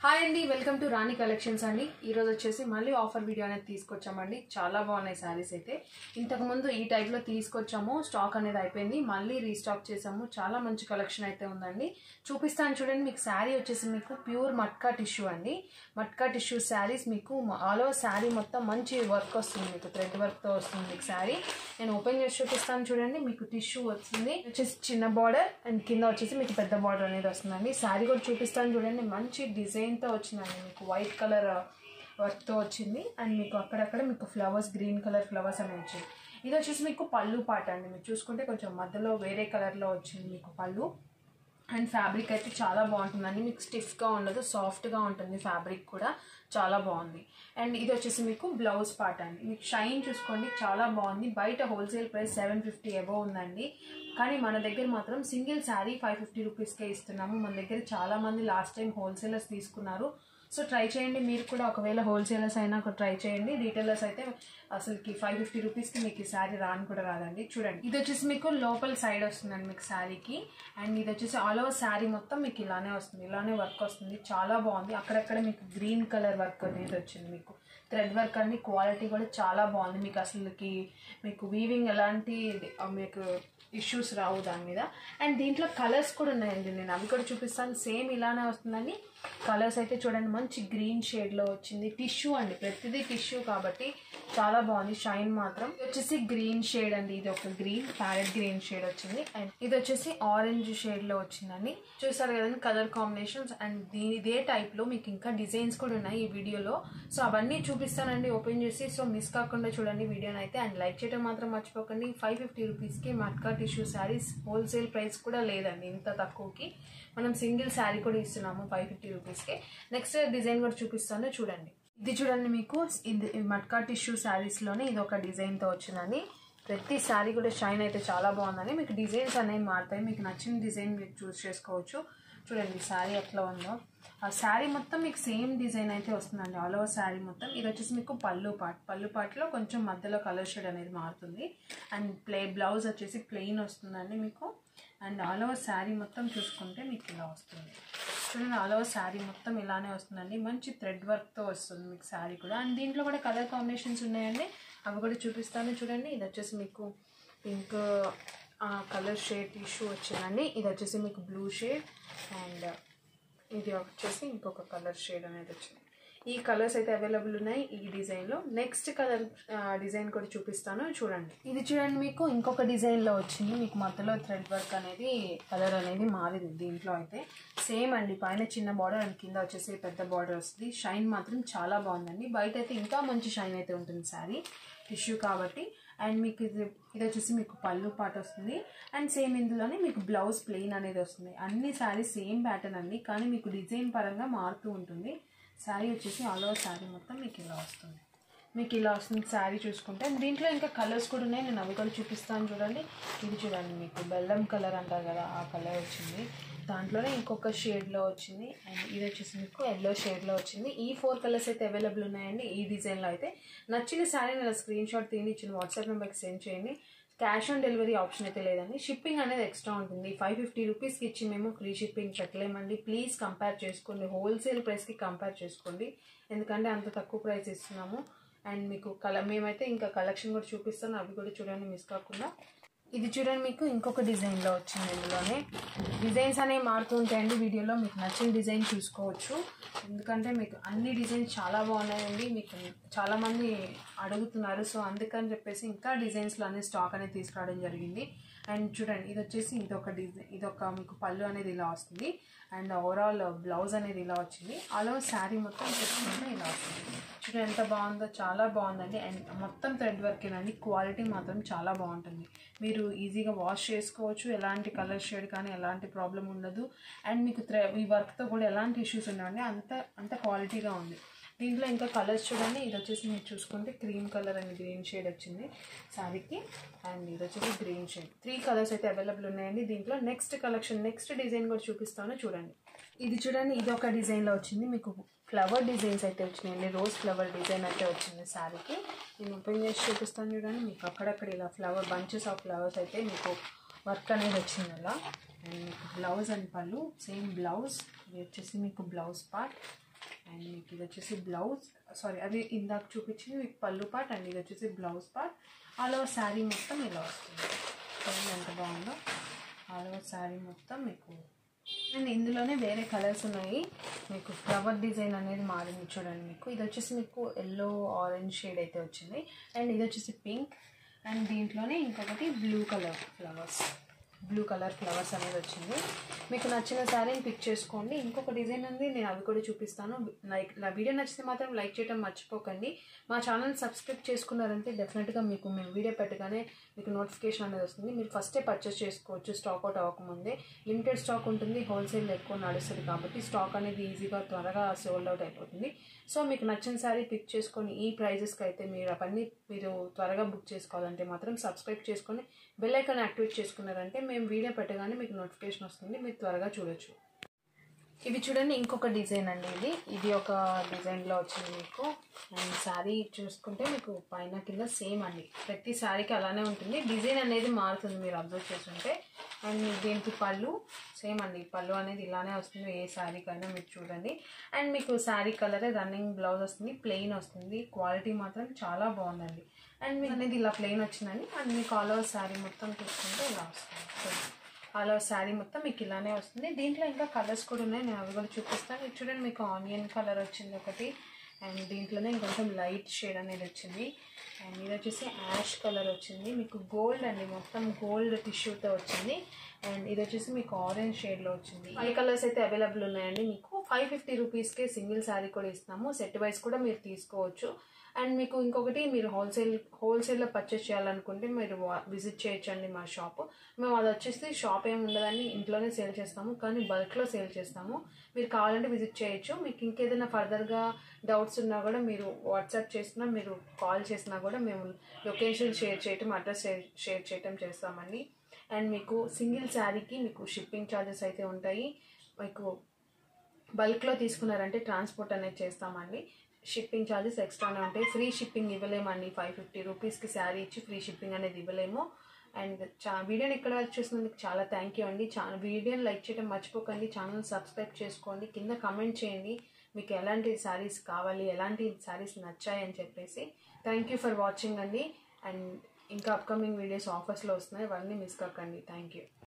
hi అండి welcome to Rani collections అండి ఈరోజు వచ్చేసి మళ్ళీ ఆఫర్ వీడియో అనేది తీసుకొచ్చామండి చాలా బాగున్నాయి శారీస్ అయితే ఇంతకుముందు ఈ టైప్లో తీసుకొచ్చాము స్టాక్ అనేది అయిపోయింది మళ్ళీ రీస్టాక్ చేసాము చాలా మంచి కలెక్షన్ అయితే ఉందండి చూపిస్తాను చూడండి మీకు శారీ వచ్చేసి మీకు ప్యూర్ మట్కా టిష్యూ అండి మట్కా టిష్యూ శారీస్ మీకు ఆల్ ఓవర్ శారీ మొత్తం మంచి వర్క్ వస్తుంది మీకు థ్రెడ్ వర్క్తో వస్తుంది మీకు శారీ నేను ఓపెన్ చేసి చూపిస్తాను చూడండి మీకు టిష్యూ వస్తుంది వచ్చేసి చిన్న బార్డర్ అండ్ కింద వచ్చేసి మీకు పెద్ద బార్డర్ అనేది వస్తుందండి శారీ కూడా చూపిస్తాను చూడండి మంచి డిజైన్తో వచ్చిందండి మీకు వైట్ కలర్ వర్క్తో వచ్చింది అండ్ మీకు అక్కడక్కడ మీకు ఫ్లవర్స్ గ్రీన్ కలర్ ఫ్లవర్స్ అనేవి వచ్చింది ఇది వచ్చేసి మీకు పళ్ళు పాట అండి మీరు చూసుకుంటే కొంచెం మధ్యలో వేరే కలర్లో వచ్చింది మీకు పళ్ళు అండ్ ఫ్యాబ్రిక్ అయితే చాలా బాగుంటుందండి మీకు స్టిఫ్గా ఉండదు సాఫ్ట్గా ఉంటుంది ఫ్యాబ్రిక్ కూడా చాలా బాగుంది అండ్ ఇది వచ్చేసి మీకు బ్లౌజ్ పార్ట్ అండి మీకు షైన్ చూసుకోండి చాలా బాగుంది బయట wholesale price seven fifty above ఉందండి కానీ మన దగ్గర మాత్రం సింగిల్ శారీ ఫైవ్ ఫిఫ్టీ రూపీస్కే ఇస్తున్నాము మన దగ్గర చాలా మంది లాస్ట్ టైం హోల్సేలర్స్ తీసుకున్నారు సో ట్రై చేయండి మీరు కూడా ఒకవేళ హోల్సేలర్స్ అయినా ఒక ట్రై చేయండి రీటైలర్స్ అయితే అసలుకి ఫైవ్ ఫిఫ్టీ రూపీస్కి మీకు ఈ శారీ రాని కూడా రాదండి చూడండి ఇది వచ్చేసి మీకు లోపల సైడ్ వస్తుందండి మీకు శారీకి అండ్ ఇది వచ్చేసి ఆల్ ఓవర్ శారీ మొత్తం మీకు ఇలానే వస్తుంది ఇలానే వర్క్ వస్తుంది చాలా బాగుంది అక్కడక్కడ మీకు గ్రీన్ కలర్ వర్క్ అనేది వచ్చింది మీకు థ్రెడ్ వర్క్ అండి క్వాలిటీ కూడా చాలా బాగుంది మీకు అసలుకి మీకు వీవింగ్ ఎలాంటి మీకు ఇష్యూస్ రావు దాని మీద అండ్ దీంట్లో కలర్స్ కూడా ఉన్నాయండి నేను అవి కూడా చూపిస్తాను సేమ్ ఇలానే వస్తుందండి కలర్స్ అయితే చూడండి మంచి గ్రీన్ షేడ్లో వచ్చింది టిష్యూ అండి ప్రతిదీ టిష్యూ కాబట్టి చాలా బాగుంది షైన్ మాత్రం ఇది వచ్చేసి గ్రీన్ షేడ్ అండి ఇది ఒక గ్రీన్ ప్యారెట్ గ్రీన్ షేడ్ వచ్చింది అండ్ ఇది వచ్చేసి ఆరెంజ్ షేడ్లో వచ్చిందండి చూసారు కదండి కలర్ కాంబినేషన్స్ అండ్ దీని ఇదే టైప్లో మీకు ఇంకా డిజైన్స్ కూడా ఉన్నాయి ఈ వీడియోలో సో అవన్నీ చూపిస్తానండి ఓపెన్ చేసి సో మిస్ కాకుండా చూడండి వీడియోని అయితే అండ్ లైక్ చేయడం మాత్రం మర్చిపోకండి ఫైవ్ ఫిఫ్టీ రూపీస్కి matka tissue saris wholesale price కూడా లేదండి ఇంత తక్కువకి మనం సింగిల్ శారీ కూడా ఇస్తున్నాము ఫైవ్ ఫిఫ్టీ రూపీస్కి నెక్స్ట్ డిజైన్ కూడా చూపిస్తాను చూడండి ఇది చూడండి మీకు ఇది మట్కా టిష్యూ శారీస్లోనే ఇది ఒక డిజైన్తో వచ్చిందండి ప్రతి శారీ కూడా షైన్ అయితే చాలా బాగుందండి మీకు డిజైన్స్ అనేవి మారుతాయి మీకు నచ్చిన డిజైన్ మీరు చూస్ చేసుకోవచ్చు చూడండి శారీ ఎట్లా ఉందో ఆ శారీ మొత్తం మీకు సేమ్ డిజైన్ అయితే వస్తుందండి ఆల్ ఓవర్ శారీ మొత్తం ఇది వచ్చేసి మీకు పళ్ళు పాట్ పళ్ళు పాట్లో కొంచెం మధ్యలో కలర్ షేడ్ అనేది మారుతుంది అండ్ ప్లే బ్లౌజ్ వచ్చేసి ప్లెయిన్ వస్తుందండి మీకు అండ్ ఆల్ ఓవర్ శారీ మొత్తం చూసుకుంటే మీకు ఇలా వస్తుంది చూడండి ఆల్ ఓవర్ శారీ మొత్తం ఇలానే వస్తుందండి మంచి థ్రెడ్ వర్క్తో వస్తుంది మీకు శారీ కూడా అండ్ దీంట్లో కూడా కలర్ కాంబినేషన్స్ ఉన్నాయండి అవి కూడా చూపిస్తాను చూడండి ఇది వచ్చేసి మీకు పింక్ కలర్ షేడ్ టిష్యూ వచ్చిందండి ఇది వచ్చేసి మీకు బ్లూ షేడ్ అండ్ ఇది వచ్చేసి ఇంకొక కలర్ షేడ్ అనేది వచ్చింది ఈ కలర్స్ అయితే అవైలబుల్ ఉన్నాయి ఈ డిజైన్లో నెక్స్ట్ కలర్ డిజైన్ కూడా చూపిస్తాను చూడండి ఇది చూడండి మీకు ఇంకొక డిజైన్లో వచ్చింది మీకు మధ్యలో థ్రెడ్ వర్క్ అనేది కలర్ అనేది మారింది దీంట్లో అయితే సేమ్ అండి పైన చిన్న బార్డర్ అండ్ కింద వచ్చేసి పెద్ద బార్డర్ వస్తుంది షైన్ మాత్రం చాలా బాగుందండి బయట అయితే ఇంకా మంచి షైన్ అయితే ఉంటుంది శారీ టిష్యూ కాబట్టి అండ్ మీకు ఇది ఇది వచ్చేసి మీకు పళ్ళు పాట వస్తుంది అండ్ సేమ్ ఇందులోనే మీకు బ్లౌజ్ ప్లెయిన్ అనేది వస్తుంది అన్ని శారీ సేమ్ ప్యాటర్న్ అండి కానీ మీకు డిజైన్ పరంగా మారుతూ ఉంటుంది శారీ వచ్చేసి ఆల్ ఓవర్ శారీ మొత్తం మీకు ఇలా వస్తుంది మీకు ఇలా వస్తుంది శారీ చూసుకుంటే దీంట్లో ఇంకా కలర్స్ కూడా ఉన్నాయి నేను అవి కూడా చూపిస్తాను చూడండి ఇది చూడండి మీకు బెల్లం కలర్ అంటారు కదా ఆ కలర్ వచ్చింది దాంట్లోనే ఇంకొక షేడ్లో వచ్చింది అండ్ ఇది వచ్చేసి మీకు ఎల్లో షేడ్లో వచ్చింది ఈ ఫోర్ కలర్స్ అయితే అవైలబుల్ ఉన్నాయండి ఈ డిజైన్లో అయితే నచ్చిన శారీ నేను స్క్రీన్ షాట్ తీయండి ఇచ్చిన వాట్సాప్ నెంబర్కి సెండ్ చేయండి క్యాష్ ఆన్ డెలివరీ ఆప్షన్ అయితే లేదండి షిప్పింగ్ అనేది ఎక్స్ట్రా ఉంటుంది ఫైవ్ ఫిఫ్టీ రూపీస్కి ఇచ్చి మేము ఫ్రీ షిప్పింగ్ పెట్టలేమండి ప్లీజ్ కంపేర్ చేసుకోండి హోల్సేల్ ప్రైస్కి కంపేర్ చేసుకోండి ఎందుకంటే అంత తక్కువ ప్రైస్ ఇస్తున్నాము అండ్ మీకు కల మేమైతే ఇంకా కలెక్షన్ కూడా చూపిస్తాను అవి కూడా చూడండి మిస్ కాకుండా ఇది చూడండి మీకు ఇంకొక డిజైన్లో వచ్చింది ఇందులోనే డిజైన్స్ అనేవి మారుతూ ఉంటాయండి వీడియోలో మీకు నచ్చిన డిజైన్ చూసుకోవచ్చు ఎందుకంటే మీకు అన్ని డిజైన్స్ చాలా బాగున్నాయండి మీకు చాలామంది అడుగుతున్నారు సో అందుకని చెప్పేసి ఇంకా డిజైన్స్లో అనే స్టాక్ అనేది తీసుకురావడం జరిగింది అండ్ చూడండి ఇది వచ్చేసి ఇది ఒక డిజైన్ ఇది ఒక మీకు పళ్ళు అనేది ఇలా వస్తుంది అండ్ ఓవరాల్ బ్లౌజ్ అనేది ఇలా వచ్చింది అలా శారీ మొత్తం చూసుకుంటే ఇలా వస్తుంది చూడండి ఎంత బాగుందో చాలా బాగుందండి అండ్ మొత్తం థ్రెడ్ వర్కేనండి క్వాలిటీ మాత్రం చాలా బాగుంటుంది మీరు ఈజీగా వాష్ చేసుకోవచ్చు ఎలాంటి కలర్ షేడ్ కానీ ఎలాంటి ప్రాబ్లం ఉండదు అండ్ మీకు థ్రె ఈ వర్క్తో కూడా ఎలాంటి ఇష్యూస్ ఉండవండి అంత అంత క్వాలిటీగా ఉంది దీంట్లో ఇంకా కలర్స్ చూడండి ఇది వచ్చేసి మీరు చూసుకుంటే cream colour and green shade వచ్చింది శారీకి అండ్ ఇది వచ్చేసి గ్రీన్ షేడ్ త్రీ కలర్స్ అయితే అవైలబుల్ ఉన్నాయండి దీంట్లో నెక్స్ట్ కలెక్షన్ నెక్స్ట్ డిజైన్ కూడా చూపిస్తాను చూడండి ఇది చూడండి ఇది ఒక డిజైన్లో వచ్చింది మీకు ఫ్లవర్ డిజైన్స్ అయితే వచ్చినాయండి రోజ్ ఫ్లవర్ డిజైన్ అయితే వచ్చింది శారీకి నేను ఓపెన్ చేసి చూపిస్తాను చూడండి మీకు అక్కడక్కడ ఇలా ఫ్లవర్ బంచెస్ ఆఫ్ ఫ్లవర్స్ అయితే మీకు వర్క్ అనేది వచ్చింది అలా అండ్ మీకు బ్లౌజ్ అండ్ పళ్ళు సేమ్ బ్లౌజ్ ఇది వచ్చేసి మీకు బ్లౌజ్ పార్ట్ అండ్ మీకు ఇది వచ్చేసి బ్లౌజ్ సారీ అది ఇందాక చూపించింది మీకు పళ్ళు పార్ట్ అండ్ ఇది వచ్చేసి blouse part all over sari మొత్తం ఇలా వస్తుంది చూడండి ఎంత బాగుందో ఆల్ ఓవర్ శారీ మొత్తం మీకు అండ్ ఇందులోనే వేరే కలర్స్ ఉన్నాయి మీకు ఫ్లవర్ డిజైన్ అనేది మారింది చూడండి మీకు ఇది వచ్చేసి మీకు ఎల్లో ఆరెంజ్ షేడ్ అయితే వచ్చింది అండ్ ఇది వచ్చేసి పింక్ అండ్ దీంట్లోనే ఇంకొకటి blue colour flowers blue colour flowers అనేది వచ్చింది మీకు నచ్చిన శారీని పిక్ చేసుకోండి ఇంకొక డిజైన్ ఉంది నేను అవి కూడా చూపిస్తాను లైక్ నా వీడియో నచ్చితే మాత్రం లైక్ చేయడం మర్చిపోకండి మా ఛానల్ సబ్స్క్రైబ్ చేసుకున్నారంటే డెఫినెట్గా మీకు మేము వీడియో పెట్టగానే మీకు నోటిఫికేషన్ అనేది వస్తుంది మీరు ఫస్టే పర్చేస్ చేసుకోవచ్చు స్టాక్ అవుట్ అవ్వకముందే లిమిటెడ్ స్టాక్ ఉంటుంది హోల్సేల్ ఎక్కువ నడుస్తుంది కాబట్టి స్టాక్ అనేది ఈజీగా త్వరగా సోల్డ్ అవుట్ అయిపోతుంది సో మీకు నచ్చిన శారీ పిక్ చేసుకొని ఈ ప్రైజెస్కి అయితే మీరు అవన్నీ మీరు త్వరగా బుక్ చేసుకోవాలంటే మాత్రం సబ్స్క్రైబ్ చేసుకొని బెల్ ఐకాన్ యాక్టివేట్ చేసుకున్నారంటే మేము వీడియో పెట్టగానే మీకు నోటిఫికేషన్ వస్తుంది మీరు త్వరగా చూడొచ్చు ఇవి చూడండి ఇంకొక డిజైన్ అండి ఇది ఇది ఒక డిజైన్లో వచ్చింది మీకు అండ్ శారీ చూసుకుంటే మీకు పైన కింద సేమ్ అండి ప్రతి శారీకి అలానే ఉంటుంది డిజైన్ అనేది మారుతుంది మీరు అబ్జర్వ్ చేస్తుంటే అండ్ దీనికి పళ్ళు సేమ్ అండి పళ్ళు అనేది ఇలానే వస్తుంది ఏ శారీకైనా మీరు చూడండి అండ్ మీకు శారీ కలర్ రన్నింగ్ బ్లౌజ్ వస్తుంది ప్లెయిన్ వస్తుంది క్వాలిటీ మాత్రం చాలా బాగుందండి అండ్ మీకు అనేది ఇలా ప్లెయిన్ వచ్చిందండి అండ్ మీకు ఆల్ ఓవర్ శారీ మొత్తం చూసుకుంటే ఇలా వస్తుంది చూడండి ఆల్ ఓవర్ శారీ మొత్తం మీకు ఇలానే వస్తుంది దీంట్లో ఇంకా కలర్స్ కూడా ఉన్నాయి నేను అవి కూడా చూపిస్తాను ఇది చూడండి మీకు ఆనియన్ కలర్ వచ్చింది ఒకటి అండ్ దీంట్లోనే ఇంకొంచెం లైట్ షేడ్ అనేది వచ్చింది అండ్ ఇది వచ్చేసి యాష్ కలర్ వచ్చింది మీకు గోల్డ్ అండి మొత్తం గోల్డ్ టిష్యూతో వచ్చింది అండ్ ఇది వచ్చేసి మీకు ఆరెంజ్ షేడ్లో వచ్చింది ఈ కలర్స్ అయితే అవైలబుల్ ఉన్నాయండి మీకు ఫైవ్ ఫిఫ్టీ రూపీస్కే సింగిల్ శారీ కూడా ఇస్తాము సెట్ వైజ్ కూడా మీరు తీసుకోవచ్చు అండ్ మీకు ఇంకొకటి మీరు హోల్సేల్ హోల్సేల్లో పర్చేస్ చేయాలనుకుంటే మీరు విజిట్ చేయొచ్చండి మా షాప్ మేము అది వచ్చేసి షాప్ ఏమి ఉండదని ఇంట్లోనే సేల్ చేస్తాము కానీ బల్క్లో సేల్ చేస్తాము మీరు కావాలంటే విజిట్ చేయొచ్చు మీకు ఇంకేదైనా ఫర్దర్గా డౌట్స్ ఉన్నా కూడా మీరు వాట్సాప్ చేసినా మీరు కాల్ చేసినా కూడా మేము లొకేషన్ షేర్ చేయటం అడ్రస్ షేర్ చేయటం చేస్తామండి అండ్ మీకు సింగిల్ శారీకి మీకు షిప్పింగ్ ఛార్జెస్ అయితే ఉంటాయి మీకు బల్క్లో తీసుకున్నారంటే ట్రాన్స్పోర్ట్ అనేది చేస్తామండి షిప్పింగ్ ఛార్జెస్ ఎక్స్ట్రానే ఉంటాయి ఫ్రీ షిప్పింగ్ ఇవ్వలేమండి ఫైవ్ ఫిఫ్టీ రూపీస్కి శారీ ఇచ్చి ఫ్రీ షిప్పింగ్ అనేది ఇవ్వలేము అండ్ చా వీడియోని ఇక్కడ వరకు చూసినందుకు చాలా థ్యాంక్ యూ అండి చా వీడియోని లైక్ చేయడం మర్చిపోకండి ఛానల్ సబ్స్క్రైబ్ చేసుకోండి కింద కమెంట్ చేయండి మీకు ఎలాంటి శారీస్ కావాలి ఎలాంటి శారీస్ నచ్చాయి అని చెప్పేసి థ్యాంక్ యూ ఫర్ వాచింగ్ అండి అండ్ ఇంకా అప్కమింగ్ వీడియోస్ ఆఫర్స్లో వస్తున్నాయి అవన్నీ మిస్ కాకండి థ్యాంక్ యూ